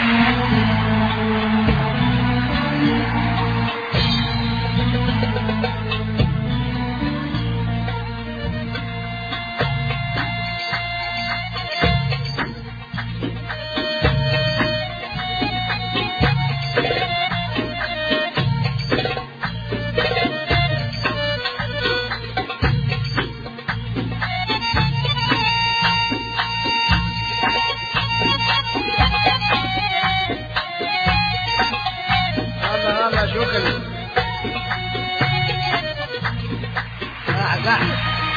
هلا هلا شكرا قاعد قاعد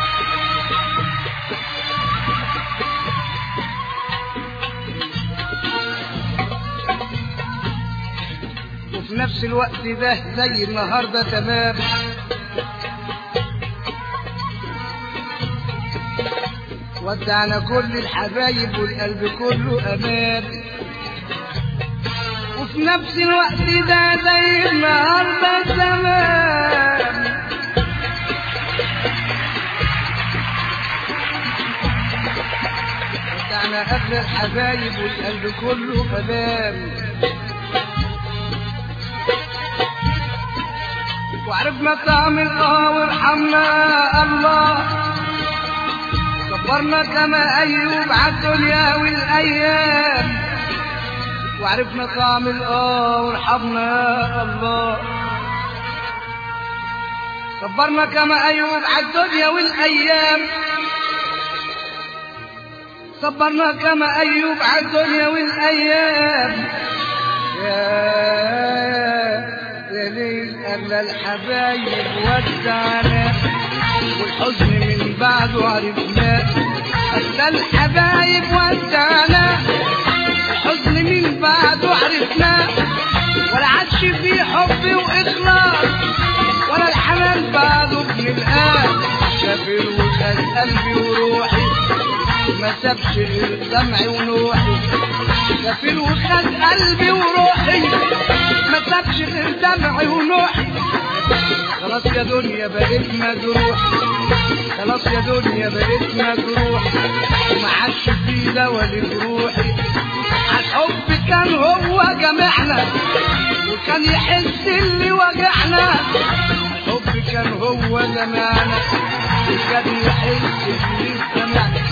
وفي نفس الوقت ده زي النهارده تمام ودعنا كل الحبايب والقلب كله امان وفي نفس الوقت ده زي النهارده تمام ودعنا قبل الحبايب والقلب كله امان وعرفنا طعم الاه وارحمنا الله صبرنا كما ايوب عالدنيا والايام وعرفنا طعم الاه وارحمنا الله صبرنا كما ايوب عالدنيا والايام صبرنا كما ايوب عالدنيا والايام يا يا ليل اغلى الحبايب ودعنا والحزن من بعده عرفناه اغلى الحبايب ودعنا الحزن من بعده عرفناه ولا عادش فيه حب واخلاص ولا الحنان بعده بنلقاه سافر وخد قلبي وروحي ما سابش غير دمعي ونوحي سافر وخد قلبي وروحي ما سابش غير دمعي ونوحي خلاص يا دنيا بقيت مجروح خلاص يا دنيا بقيت مجروح وما عادش في دوا لجروحي الحب كان هو جمعنا وكان يحس اللي وجعنا الحب كان هو زماننا وكان يحس اللي سمعنا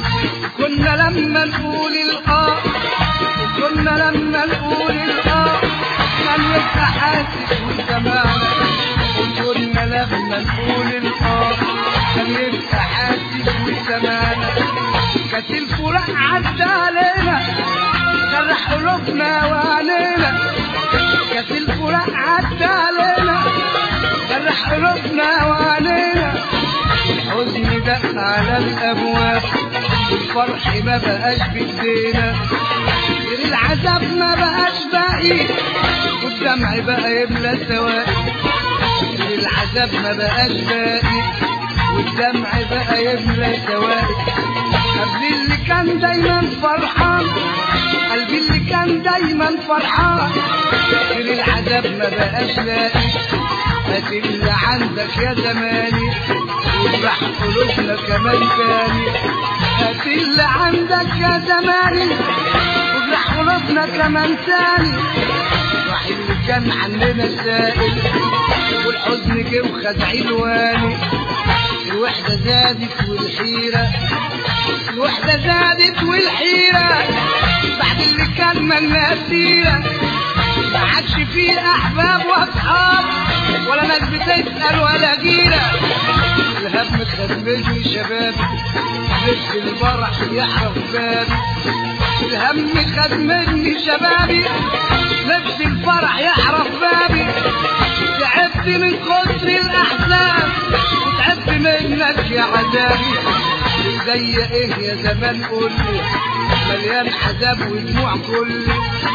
كنا لما نقول الآه وكنا لما نقول الآه كان يبقى حاسس وسمعنا وكنا لما نقول الآه كان يبقى حاسس وسمعنا كانت الفراق عدى علينا جرح قلوبنا وعلينا كانت الفراق عدى علينا جرح قلوبنا وعلينا الحزن دق على الابواب الفرح ما بقاش بايدينا غير العذاب ما بقاش باقي والدمع بقى يملى سواقي غير العذاب ما بقاش باقي والدمع بقى يملى سواقي قبل اللي كان دايما فرحان قلبي اللي كان دايما فرحان غير العذاب ما بقاش لاقي هات اللي عندك يا زماني وافرح قلوبنا كمان تاني هات اللي عندك يا زماني وافرح قلوبنا كمان تاني راح اللي كان عننا سائل والحزن جه وخد علواني الوحدة زادت والحيرة الوحدة زادت والحيرة بعد اللي كان منا سيرة ما عادش فيه أحباب وأصحاب ولا ناس بتسأل ولا جيرة الهم خربجني شبابي نفس الفرح يحرق بابي الهم خد مني شبابي نفس الفرح يحرق بابي تعبت من كتر الأحزان وتعبت منك يا عذابي زي ايه يا زمان قولي مليان عذاب ودموع كلي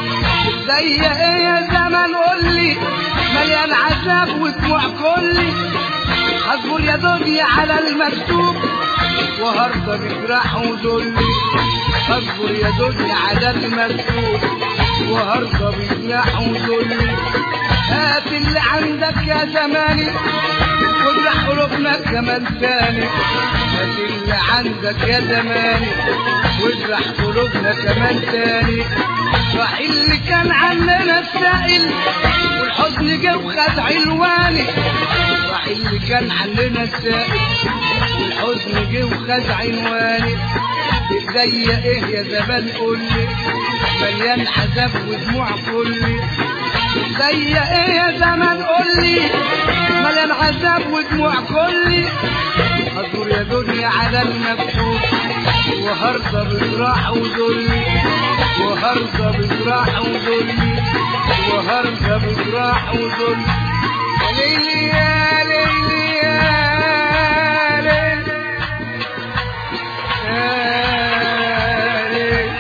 زي ايه يا زمان قولي مليان عذاب ودموع كلي اصبر يا دنيا على المكتوب وهرضى بجراح وذلي اصبر يا دنيا على المكتوب وهرضى بجراح وذلي هات اللي عندك يا زماني واجرح قلوبنا كمان تاني هات اللي عندك يا زماني وازرع قلوبنا كمان تاني راح اللي كان عننا السائل والحزن جه وخد عنواني راح اللي كان عننا السائل والحزن جه وخد عنواني بايديا ايه يا زمان قولي مليان عذاب ودموع كلي بايديا ايه يا زمان قولي مليان عذاب ودموع كلي اصبر يا دنيا على المكتوب وهرضى بجراح وذلي وهرضى بجراح وذلي وهرضى بجراح وذلي يا ليلي يا ليلي يا ليلي يا ليلي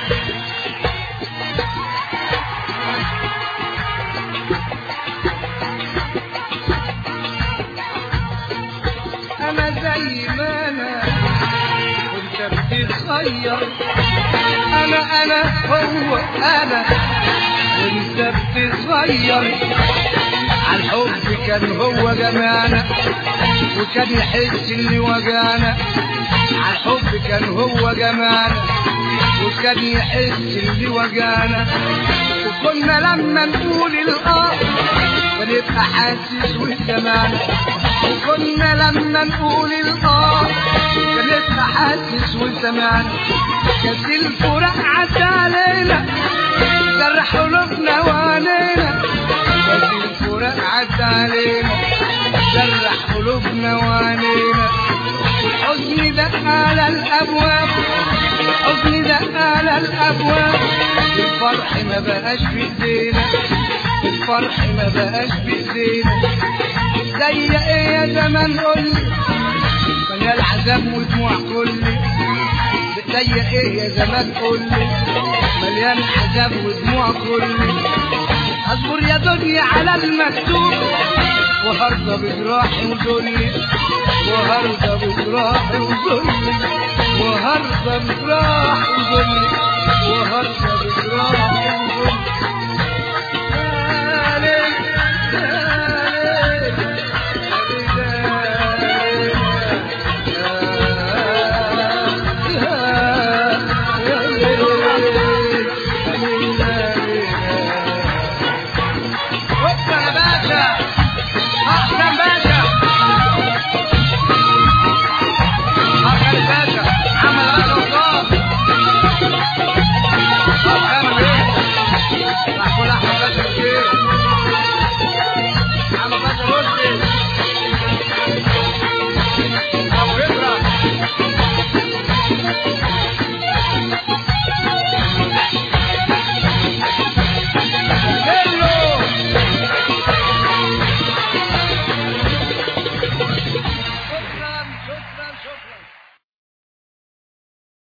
انا زي ما انا وانت بتتغير انا انا هو انا وانت بتتغير عالحب كان هو جمعنا وكان يحس اللي وجعنا عالحب كان هو جمعنا وكان يحس اللي وجعنا وكنا لما نقول الاه بنبقى حاسس وسمعنا وكنا لما نقول الاه بنبقى حاسس وسمعنا كانت الفراق عدى علينا جرح قلوبنا وعينينا كانت الفراق عدى علينا جرح قلوبنا وعينينا الحزن دق على الابواب الحزن دق على الابواب الفرح ما بقاش في ايدينا الفرح ما بقاش في ايدينا زي ايه يا زمان قولي مليان عذاب ودموع كلي زي ايه يا زمان قولي مليان عذاب ودموع كلي اصبر يا دنيا على المكتوب وهرضى بجراحي وذلي وهرضى بجراحي وذلي وهرضى بجراحي وذلي وهرضى بجراحي